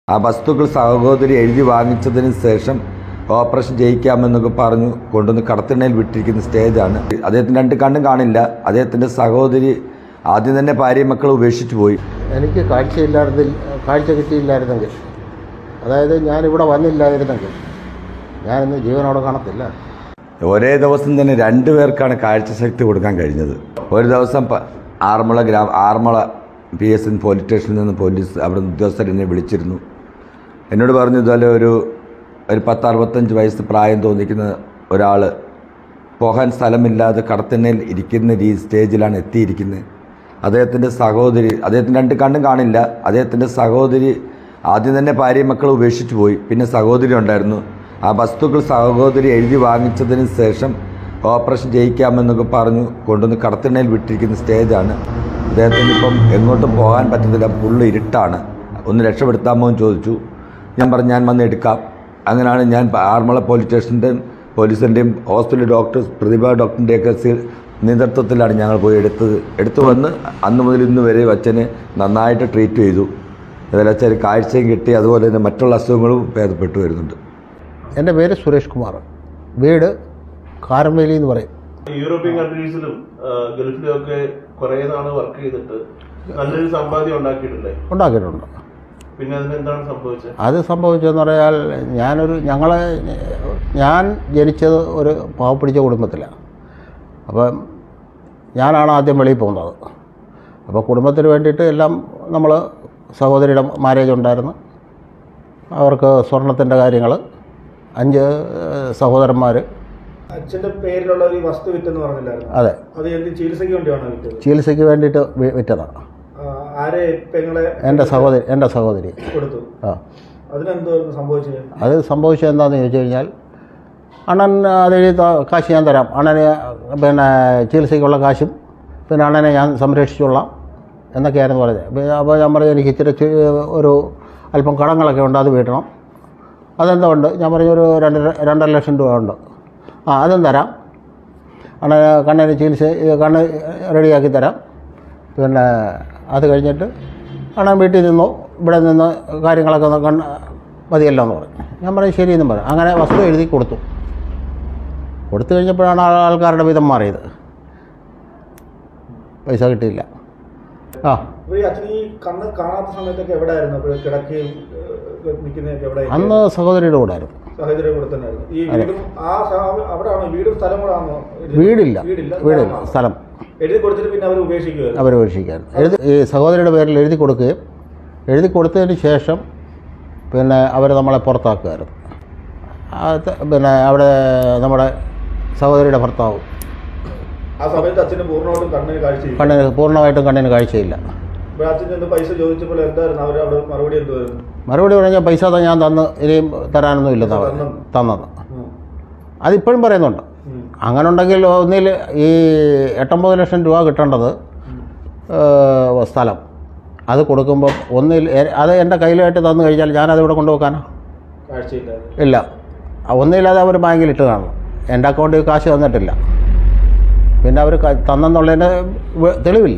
ആ വസ്തുക്കൾ സഹോദരി എഴുതി വാങ്ങിച്ചതിന് ശേഷം ഓപ്പറേഷൻ ചെയ്യിക്കാമെന്നൊക്കെ പറഞ്ഞു കൊണ്ടുവന്ന് കടത്തിണ്ണയിൽ വിട്ടിരിക്കുന്ന സ്റ്റേജാണ് അദ്ദേഹത്തിന് രണ്ട് കണ്ണും കാണില്ല അദ്ദേഹത്തിൻ്റെ സഹോദരി ആദ്യം തന്നെ ഭാര്യയും മക്കൾ ഉപേക്ഷിച്ചു പോയി എനിക്ക് കാഴ്ചയില്ലായിരുന്നിൽ കാഴ്ച കിട്ടിയില്ലായിരുന്നെങ്കിൽ അതായത് ഞാനിവിടെ വന്നില്ലായിരുന്നെങ്കിൽ ഞാനിന്ന് ജീവനോടെ കാണത്തില്ല ഒരേ ദിവസം തന്നെ രണ്ടു പേർക്കാണ് കാഴ്ചശക്തി കൊടുക്കാൻ കഴിഞ്ഞത് ഒരു ദിവസം പ- ആറന്മുള ഗ്രാമ Aranmula P S N police സ്റ്റേഷനിൽ നിന്ന് പോലീസ് അവിടെ ഉദ്യോഗസ്ഥർ എന്നെ വിളിച്ചിരുന്നു എന്നോട് പറഞ്ഞു ഇതുപോലെ ഒരു ഒരു പത്ത് അറുപത്തഞ്ച് വയസ്സ് പ്രായം തോന്നിക്കുന്ന ഒരാൾ പോകാൻ സ്ഥലമില്ലാതെ കടത്തിണ്ണയിൽ ഇരിക്കുന്ന രീ സ്റ്റേജിലാണ് എത്തിയിരിക്കുന്നത് അദ്ദേഹത്തിൻ്റെ സഹോദരി അദ്ദേഹത്തിന് രണ്ട് കണ്ണും കാണില്ല അദ്ദേഹത്തിൻ്റെ സഹോദരി ആദ്യം തന്നെ ഭാര്യയും മക്കൾ ഉപേക്ഷിച്ചു പോയി പിന്നെ സഹോദരി ഉണ്ടായിരുന്നു ആ വസ്തുക്കൾ സഹോദരി എഴുതി വാങ്ങിച്ചതിന് ശേഷം ഓപ്പറേഷൻ ചെയ്യിക്കാമെന്നൊക്കെ പറഞ്ഞു കൊണ്ടുവന്ന് കടത്തിണ്ണയിൽ വിട്ടിരിക്കുന്ന സ്റ്റേജാണ് അദ്ദേഹത്തിന് ഇപ്പം എങ്ങോട്ടും പോകാൻ പറ്റത്തില്ല ഫുള്ള് ഇരുട്ടാണ് ഒന്ന് രക്ഷപ്പെടുത്താമോ എന്ന് ചോദിച്ചു ഞാൻ പറഞ്ഞു ഞാൻ വന്ന് എടുക്കാം അങ്ങനെയാണ് ഞാൻ ആറന്മുള പോലീസ് സ്റ്റേഷൻ്റെയും പോലീസിൻ്റെയും ഹോസ്പിറ്റൽ ഡോക്ടേഴ്സ് പ്രതിഭ ഡോക്ടറിൻ്റെയൊക്കെ സി- നേതൃത്വത്തിലാണ് ഞങ്ങൾ പോയി എടുത്തത് എടുത്തു വന്ന് അന്ന് മുതൽ ഇന്ന് വരെ അച്ഛനെ നന്നായിട്ട് ട്രീറ്റ് ചെയ്തു അതിൽ അച്ഛന് കാഴ്ചയും കിട്ടി അതുപോലെ തന്നെ മറ്റുള്ള അസുഖങ്ങളും ഭേദപ്പെട്ടു വരുന്നുണ്ട് എൻ്റെ പേര് സുരേഷ് കുമാർ വീട് കാരമ്പേലി എന്ന് പറയും യൂറോപ്യൻ കൺട്രീസിലും ആ, ഗൾഫിലും ഒക്കെ കുറെ നാള് വർക്ക് ചെയ്തിട്ട് നല്ലൊരു സമ്പാദ്യം ഉണ്ടാക്കിയിട്ടില്ലേ ഉണ്ടാക്കിയിട്ടുണ്ട് പിന്നെ അതിന് എന്താണ് സംഭവിച്ചത് അത് സംഭവിച്ചതെന്ന് പറഞ്ഞാൽ ഞാനൊരു ഞങ്ങളെ ഞാൻ ജനിച്ചത് ഒരു പാവപ്പിടിച്ച കുടുംബത്തിലാണ് അപ്പം ഞാനാണ് ആദ്യം വെളിയിൽ പോകുന്നത് അപ്പോൾ കുടുംബത്തിന് വേണ്ടിയിട്ട് എല്ലാം നമ്മൾ സഹോദരിയുടെ മാരേജ് ഉണ്ടായിരുന്നു അവർക്ക് സ്വർണത്തിൻ്റെ കാര്യങ്ങൾ അഞ്ച് സഹോദരന്മാർ അച്ഛന്റെ പേരിലുള്ള ഒരു വസ്തു വിറ്റെന്ന് പറഞ്ഞില്ലായിരുന്നു അതെ അത് എന്ത് ചികിത്സയ്ക്ക് വേണ്ടിയാണോ വിറ്റത് ചികിത്സയ്ക്ക് വേണ്ടിയിട്ട് വി- വിറ്റതാണ് ആ, ആരെ പെങ്ങളെ എൻ്റെ സഹോദരി എൻ്റെ സഹോദരി കൊടുത്തു ആ അതിനെന്തോ സംഭവിച്ചത് അത് സംഭവിച്ചത് എന്താണെന്ന് ചോദിച്ചു കഴിഞ്ഞാൽ അണ്ണൻ അത് എഴുതി ത- കാശ് ഞാൻ തരാം അണ്ണന് പിന്നെ ചികിത്സയ്ക്കുള്ള കാശും പിന്നെ അണ്ണനെ ഞാൻ സംരക്ഷിച്ചോളാം എന്നൊക്കെയായിരുന്നു പറഞ്ഞത് പിന്നെ അപ്പോൾ ഞാൻ പറഞ്ഞു എനിക്ക് ഇച്ചിരി ചി- ഒരു അല്പം കടങ്ങളൊക്കെ ഉണ്ട് അത് വീട്ടണം അതെന്തോ ഉണ്ട് ഞാൻ പറഞ്ഞു ഒരു രണ്ടര രണ്ടര ലക്ഷം രൂപ ഉണ്ട് ആ അതും തരാം അണ്ണന് കണ്ണിന് ചികിത്സ കണ്ണ് റെഡിയാക്കി തരാം പിന്നെ അത് കഴിഞ്ഞിട്ട് അണ്ണൻ വീട്ടിൽ നിന്നു ഇവിടെ നിന്ന് കാര്യങ്ങളൊക്കെ ഒന്ന് കണ്ണ് മതിയല്ലോ എന്ന് പറഞ്ഞു ഞാൻ പറഞ്ഞു ശരി എന്നും പറഞ്ഞു അങ്ങനെ വസ്തു എഴുതി കൊടുത്തു കൊടുത്തു കഴിഞ്ഞപ്പോഴാണ് ആ ആൾക്കാരുടെ വിധം മാറിയത് പൈസ കിട്ടിയില്ല ആ അപ്പൊ ഈ അച്ഛൻ ഈ കണ്ണ് കാണാത്ത സമയത്തൊക്കെ എവിടെയായിരുന്നു അപ്പോൾ കിടക്കുകയും നിൽക്കുന്നതൊക്കെ എവിടെ അന്ന് സഹോദരിയുടെ കൂടെ ആയിരുന്നു സാഹചര്യം കൂടെ തന്നെയായിരുന്നു ഈ വീടും ആ സ- അവിടെയാണോ വീടും സ്ഥലം കൂടെ ആണോ വീടില്ല വീടില്ല വീടില്ല സ്ഥലമാണോ? സ്ഥലം എഴുതി കൊടുത്തിട്ട് പിന്നെ അവർ ഉപേക്ഷിക്കുമായിരുന്നു അവർ ഉപേക്ഷിക്കാൻ എഴുതി ഈ സഹോദരിയുടെ പേരിൽ എഴുതി കൊടുക്കുകയും എഴുതി കൊടുത്തതിന് ശേഷം പിന്നെ അവർ നമ്മളെ പുറത്താക്കുമായിരുന്നു അത് പിന്നെ അവിടെ നമ്മുടെ സഹോദരിയുടെ ഭർത്താവ് ആ സമയത്ത് അച്ഛന് പൂർണ്ണമായിട്ടും കണ്ണിന് കാഴ്ചയില്ല കണ്ണിന് പൂർണ്ണമായിട്ടും കണ്ണിന് കാഴ്ചയില്ല അപ്പോൾ അച്ഛൻ ചെന്ന് പൈസ ചോദിച്ചപ്പോൾ എന്തായിരുന്നു അവർ അവിടെ മറുപടി എന്തുവായിരുന്നു മറുപടി പറഞ്ഞാൽ പൈസ താ ഞാൻ തന്ന് ഇനിയും തരാനൊന്നും ഇല്ലെന്നാ തന്നു. തന്നത് ഉം. അതിപ്പോഴും പറയുന്നുണ്ട് ഉം. അങ്ങനെ ഉണ്ടെങ്കിൽ ഒന്നിൽ ഈ എട്ടൊമ്പത് ലക്ഷം രൂപ കിട്ടേണ്ടത് ഏഹ്, സ്ഥലം അത് കൊടുക്കുമ്പോൾ ഒന്നിൽ എ- അത് എൻ്റെ കയ്യിലായിട്ട് തന്നു കഴിഞ്ഞാൽ ഞാനത് ഇവിടെ കൊണ്ടുവെക്കാനോ കാഴ്ചയില്ലാതെ ഇല്ല ആ ഒന്നില്ലാതെ അവർ ബാങ്കിൽ ഇട്ട് കാണും എൻ്റെ അക്കൗണ്ടിൽ കാശ് തന്നിട്ടില്ല പിന്നെ അവർ തന്നെന്നുള്ളതിൻ്റെ വെ- തെളിവില്ല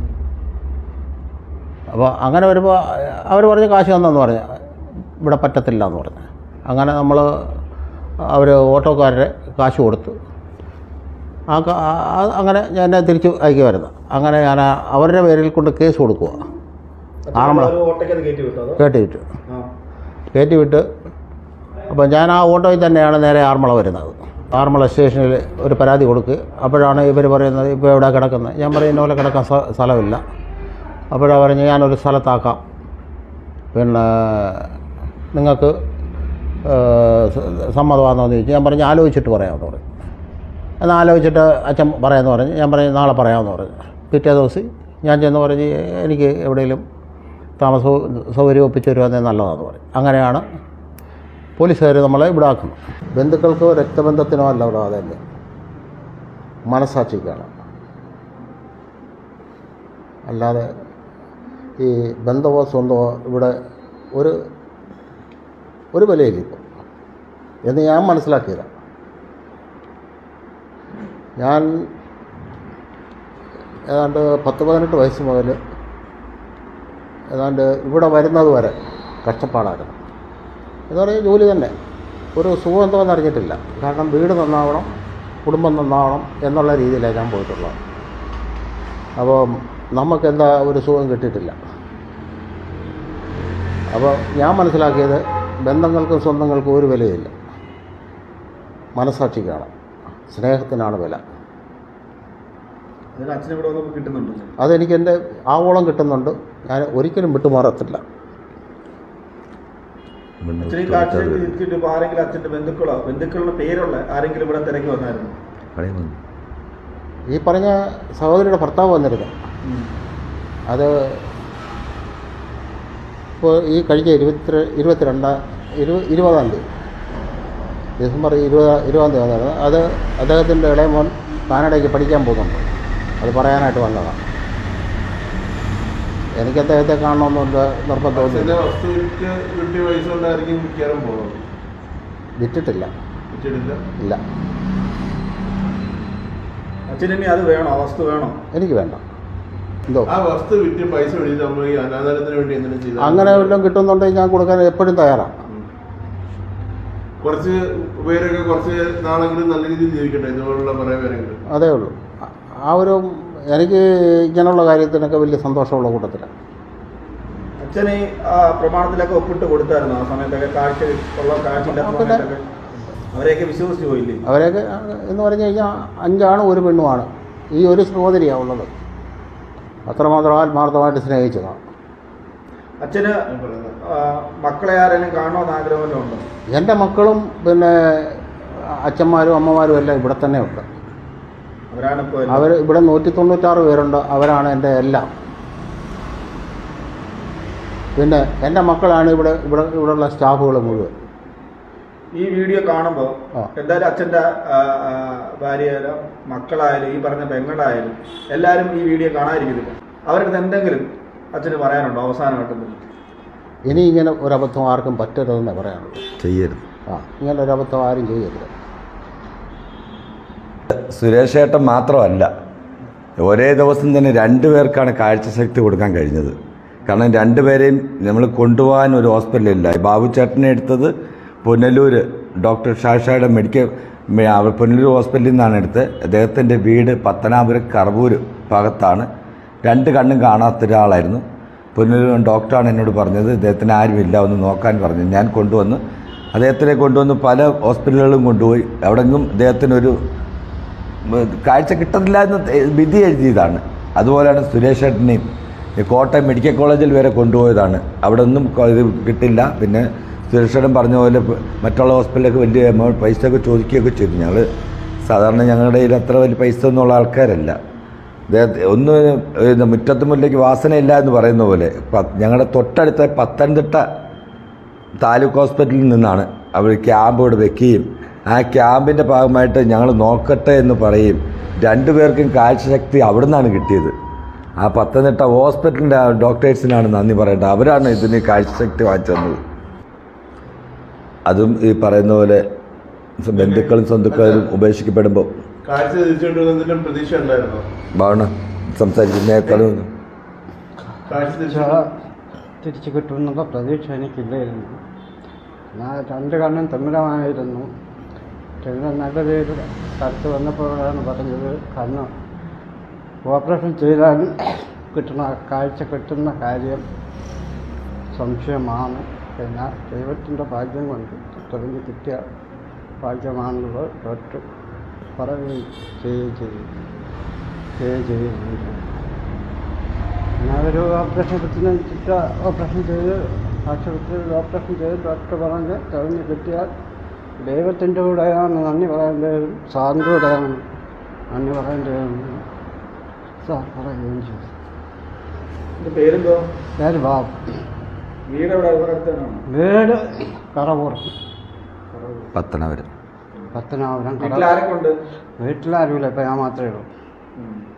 അപ്പോൾ അങ്ങനെ വരുമ്പോൾ അവർ പറഞ്ഞ് കാശ് തന്നെന്ന് പറഞ്ഞു ഇവിടെ പറ്റത്തില്ല എന്ന് പറഞ്ഞു അങ്ങനെ നമ്മൾ അവർ ഓട്ടോക്കാരുടെ കാശ് കൊടുത്ത് ആ കാ- ആ- അങ്ങനെ ഞാൻ എന്നെ തിരിച്ച് അയക്കുമായിരുന്നു അങ്ങനെ ഞാൻ ആ- അവരുടെ പേരിൽ കൊണ്ട് കേസ് കൊടുക്കുക ആറന്മുള. ഒരു ഓട്ടയ്ക്കത് കയറ്റി വിട്ടു അതോ കേട്ടി വിട്ട് ആ കയറ്റി വിട്ട് അപ്പോൾ ഞാൻ ആ ഓട്ടോയിൽ തന്നെയാണ് നേരെ ആറന്മുള വരുന്നത് ആറന്മുള സ്റ്റേഷനിൽ ഒരു പരാതി കൊടുക്കുക അപ്പോഴാണ് ഇവർ പറയുന്നത് ഇപ്പോൾ എവിടെ കിടക്കുന്നത് ഞാൻ പറയും ഇന്ന പോലെ കിടക്കാൻ സ്ഥ- സ്ഥലമില്ല അപ്പോഴാണ് പറഞ്ഞ് ഞാനൊരു സ്ഥലത്താക്കാം പിന്നെ നിങ്ങൾക്ക് സമ്മതമാണെന്ന് ചോദിച്ചു ഞാൻ പറഞ്ഞു ആലോചിച്ചിട്ട് പറയാമെന്ന് പറഞ്ഞു എന്നാൽ ആലോചിച്ചിട്ട് അച്ഛൻ പറയാമെന്ന് പറഞ്ഞു ഞാൻ പറഞ്ഞു നാളെ പറയാമെന്ന് പറഞ്ഞു പിറ്റേ ദിവസം ഞാൻ ചെന്ന് പറഞ്ഞ് എനിക്ക് എവിടെയെങ്കിലും താമസ സൗകര്യം ഒപ്പിച്ച് തരുവാണെങ്കിൽ നല്ലതാണെന്ന് പറയും അങ്ങനെയാണ് പോലീസുകാർ നമ്മളെ ഇവിടെ ആക്കുന്നത് ബന്ധുക്കൾക്കോ രക്തബന്ധത്തിനോ അല്ല ഇവിടെ അതല്ല മനസാക്ഷിക്കാണ് അല്ലാതെ ഈ ബന്ധമോ സ്വന്തമോ ഇവിടെ ഒരു ഒരു വിലയില്ല ഇപ്പോൾ എന്ന് ഞാൻ മനസ്സിലാക്കിയതാണ് ഞാൻ ഏതാണ്ട് പത്ത് പതിനെട്ട് വയസ്സ് മുതൽ ഏതാണ്ട് ഇവിടെ വരുന്നത് വരെ കഷ്ടപ്പാടായിരുന്നു എന്ന് പറഞ്ഞാൽ ജോലി തന്നെ ഒരു സുഖം എന്തോന്ന് അറിഞ്ഞിട്ടില്ല കാരണം വീട് നന്നാവണം കുടുംബം നന്നാവണം എന്നുള്ള രീതിയിലാണ് ഞാൻ പോയിട്ടുള്ളത് അപ്പോൾ നമുക്കെന്താ ഒരു സുഖം കിട്ടിയിട്ടില്ല അപ്പോൾ ഞാൻ മനസ്സിലാക്കിയത് ബന്ധങ്ങൾക്കും സ്വന്തങ്ങൾക്കും ഒരു വിലയില്ല മനസാക്ഷിക്കാണ് സ്നേഹത്തിനാണ് വില അതിന് അച്ഛനെ ഇവിടെ വന്നപ്പോൾ കിട്ടുന്നുണ്ട് അതെനിക്ക് എൻ്റെ ആവോളം കിട്ടുന്നുണ്ട് ഞാൻ ഒരിക്കലും വിട്ടുമാറത്തില്ല അച്ഛൻ ഈ കാഴ്ചയ്ക്ക് തിരിച്ചിട്ട് ഇപ്പോൾ ആരെങ്കിലും അച്ഛൻ്റെ ബന്ധുക്കളോ ബന്ധുക്കളുടെ പേരുള്ള ആരെങ്കിലും ഇവിടെ തിരക്കി വന്നായിരുന്നു പറയുന്നു ഈ പറഞ്ഞ സഹോദരിയുടെ ഭർത്താവ് വന്നിരുന്നു അത് ഇപ്പോൾ ഈ കഴിഞ്ഞ ഇരുപത്തി ഇരുപത്തിരണ്ട് ഇരു ഇരുപതാം തീയതി ഡിസംബർ ഇരുപത് ഇരുപതാം തീയതി വന്നത് അത് അദ്ദേഹത്തിൻ്റെ ഇളയ മോൻ കാനഡയ്ക്ക് പഠിക്കാൻ പോകുന്നുണ്ട് അത് പറയാനായിട്ട് വന്നതാണ് എനിക്ക് അദ്ദേഹത്തെ കാണണമെന്നുള്ള നിർബന്ധമൊന്നുമില്ല അച്ഛന്റെ വസ്തു വിറ്റ് കിട്ടിയ പൈസ കൊണ്ടായിരിക്കും മിക്കവാറും പോകുന്നത് വിറ്റിട്ടില്ല വിറ്റിട്ടില്ല ഇല്ല അച്ഛൻ ഇനി അത് വേണോ ആ വസ്തു വേണോ എനിക്ക് വേണ്ട എന്തോ ആ വസ്തു വിറ്റ് പൈസ മേടിച്ച് നമ്മൾ ഈ അനാഥാരത്തിന് വേണ്ടി എന്തെങ്കിലും ചെയ്താൽ അങ്ങനെ വല്ലതും കിട്ടുന്നുണ്ടെങ്കിൽ ഞാൻ കൊടുക്കാൻ എപ്പോഴും തയ്യാറാണ് കുറച്ച് പേരൊക്കെ കുറച്ച് നാളെങ്കിലും നല്ല രീതിയിൽ ജീവിക്കട്ടെ ഇതുപോലുള്ള കുറേ പേരെങ്കിലും അതേ ഉള്ളൂ ആ- ആ ഒരു എനിക്ക് ഇങ്ങനെയുള്ള കാര്യത്തിനൊക്കെ വലിയ സന്തോഷമുള്ള കൂട്ടത്തിലാണ് അച്ഛൻ ഈ ആ പ്രമാണത്തിലൊക്കെ ഒപ്പിട്ട് കൊടുത്തായിരുന്നു ആ സമയത്തൊക്കെ കാഴ്ച ഉള്ള കാഴ്ചയില്ലാത്ത പിന്നെ- സമയത്തൊക്കെ അവരെയൊക്കെ വിശ്വസിച്ച് പോയില്ലേ അവരെയൊക്കെ ആ, എന്ന് പറഞ്ഞു കഴിഞ്ഞാൽ അഞ്ചാണ് ഒരു പെണ്ണുമാണ് ഈ ഒരു സഹോദരിയാണ് ഉള്ളത് അത്രമാത്രം ആത്മാർത്ഥമായിട്ട് സ്നേഹിച്ചതാണ് അച്ഛന് ആ, മക്കളെ ആരെങ്കിലും കാണണമെന്ന് ആഗ്രഹം വല്ലതും ഉണ്ടോ എൻ്റെ മക്കളും പിന്നെ അച്ഛന്മാരും അമ്മമാരും എല്ലാം ഇവിടെ തന്നെ ഉണ്ട് അവരാണ് ഇപ്പോൾ അവർ ഇവിടെ നൂറ്റി തൊണ്ണൂറ്റാറ് പേരുണ്ട് അവരാണ് എൻ്റെ എല്ലാം പിന്നെ എൻ്റെ മക്കളാണ് ഇവിടെ ഇവിടെ ഇവിടെയുള്ള സ്റ്റാഫുകൾ മുഴുവൻ ഈ വീഡിയോ കാണുമ്പോൾ ആ. എന്തായാലും അച്ഛൻ്റെ ഭാര്യയായാലും മക്കളായാലും ഈ പറഞ്ഞ പെങ്ങളായാലും എല്ലാവരും ഈ വീഡിയോ കാണാതിരിക്കുന്നില്ല അവരുടെ എന്തെങ്കിലും അച്ഛന് പറയാനുണ്ടോ അവസാനമായിട്ട് ഇനി ഇങ്ങനെ ഒരബദ്ധം ആർക്കും പറ്റരുതെന്നേ പറയാനുള്ളൂ ചെയ്യരുത് ആ ഇങ്ങനെ ഒരബദ്ധം ആരും ചെയ്യരുത് സുരേഷ് ഏട്ടൻ മാത്രമല്ല ഒരേ ദിവസം തന്നെ രണ്ടു പേർക്കാണ് കാഴ്ചശക്തി കൊടുക്കാൻ കഴിഞ്ഞത് കാരണം രണ്ടുപേരെയും നമ്മൾ കൊണ്ടുപോകാൻ ഒരു ഹോസ്പിറ്റലില്ല ബാബു ചേട്ടനെ എടുത്തത് പുനലൂർ ഡോക്ടർ ഷാഷയുടെ മെഡിക്കൽ മെ- അവ- പുനലൂർ ഹോസ്പിറ്റലിൽ നിന്നാണ് എടുത്തത് അദ്ദേഹത്തിൻ്റെ വീട് പത്തനാപുരം കറവൂർ ഭാഗത്താണ് രണ്ട് കണ്ണും കാണാത്ത ഒരാളായിരുന്നു പുനലൂർ ഡോക്ടറാണ് എന്നോട് പറഞ്ഞത് ഇദ്ദേഹത്തിന് ആരുമില്ല ഒന്ന് നോക്കാൻ പറഞ്ഞു ഞാൻ കൊണ്ടുവന്ന് അദ്ദേഹത്തിനെ കൊണ്ടുവന്ന് പല ഹോസ്പിറ്റലുകളിലും കൊണ്ടുപോയി എവിടെങ്കിലും ഇദ്ദേഹത്തിനൊരു ഉം, കാഴ്ച കിട്ടുന്നില്ല എന്ന് തെ- വിധി എഴുതിയതാണ് അതുപോലെയാണ് സുരേഷ് ഏട്ടനെയും ഈ കോട്ടയം മെഡിക്കൽ കോളേജിൽ വരെ കൊണ്ടുപോയതാണ് അവിടെ ഒന്നും കൊ- ഇത് കിട്ടില്ല പിന്നെ സുരേഷ് ഏട്ടൻ പറഞ്ഞ പോലെ പ- മറ്റുള്ള ഹോസ്പിറ്റലിലൊക്കെ വലിയ എമൗണ്ട് പൈസ ഒക്കെ ചോദിക്കുകയൊക്കെ ചെയ്തു ഞങ്ങൾ സാധാരണ ഞങ്ങളുടെ കയ്യിൽ അത്ര വലിയ പൈസ ഒന്നും ഉള്ള ആൾക്കാരല്ല അദ്ദേഹത്തെ ഒന്ന് ഇത് മുറ്റത്ത് മുല്ലേക്ക് വാസനയില്ല എന്ന് പറയുന്ന പോലെ പ- ഞങ്ങളുടെ തൊട്ടടുത്ത പത്തനംതിട്ട താലൂക്ക് ഹോസ്പിറ്റലിൽ നിന്നാണ് അവർ ക്യാമ്പ് ഇവിടെ വെക്കുകയും ആ ക്യാമ്പിൻ്റെ ഭാഗമായിട്ട് ഞങ്ങൾ നോക്കട്ടെ എന്ന് പറയും രണ്ടുപേർക്കും കാഴ്ചശക്തി അവിടെ നിന്നാണ് കിട്ടിയത് ആ പത്തനംതിട്ട ഹോസ്പിറ്റലിൻ്റെ ഡോക്ടേഴ്സിനാണ് നന്ദി പറയേണ്ടത് അവരാണ് ഇതിന് കാഴ്ചശക്തി വാങ്ങിച്ചു തന്നത് അതും ഈ പറയുന്ന പോലെ ബന്ധുക്കളും സ്വന്തക്കാരും ഉപേക്ഷിക്കപ്പെടുമ്പോൾ കാഴ്ച തിരിച്ചുകൊണ്ടുവന്നതിലും പ്രതീക്ഷ ഉണ്ടായിരുന്നോ ഭാവന സംസാരിക്കുന്നേക്കാളും കാഴ്ച തിരിച്ചു തിരിച്ചു കിട്ടുമെന്നുള്ള പ്രതീക്ഷ എനിക്കില്ലായിരുന്നു എന്നാൽ രണ്ട് കണ്ണും തിമിരമായിരുന്നു തിമിരം നല്ല രീതിയിൽ സ്ഥലത്ത് വന്നപ്പോഴാണ് പറഞ്ഞത് കണ്ണ് ഓപ്പറേഷൻ ചെയ്താലും കിട്ടുന്ന കാഴ്ച കിട്ടുന്ന കാര്യം സംശയമാണ് പിന്നെ ദൈവത്തിൻ്റെ ഭാഗ്യം കൊണ്ട് തെളിഞ്ഞ് കിട്ടിയ ഭാഗ്യമാണെന്നുള്ളത് ഡോക്ടർ പറയുകയും ചെയ്യുകയും ചെയ്തു ചെയ്യുകയും ചെയ്യുന്നുണ്ട് ഞാനൊരു ഓപ്പറേഷൻ പറ്റുന്ന ചിട്ട ഓപ്പറേഷൻ ചെയ്ത് ആശുപത്രിയിൽ ഓപ്പറേഷൻ ചെയ്ത് ഡോക്ടർ പറഞ്ഞ് തെളിഞ്ഞ് കിട്ടിയാൽ ദൈവത്തിൻ്റെ കൂടെയാണ് നന്ദി പറയേണ്ടതും സാറിൻ്റെ കൂടെയാണ് നന്ദി പറയേണ്ടതെന്ന് സാർ പറയുകയും ചെയ്തു എന്റെ പേരെന്തോ പേര് ബാബു വീട് എവിടെ ഇവിടെ അടുത്താണോ വീട് കറവൂർ പത്തനാപുരം പത്തനാപുരം വീട്ടിൽ കറ ആരൊക്കെ ഉണ്ട് വീട്ടിലാരുമില്ല ഇപ്പം ഞാൻ മാത്രമേ ഉള്ളൂ ഉം.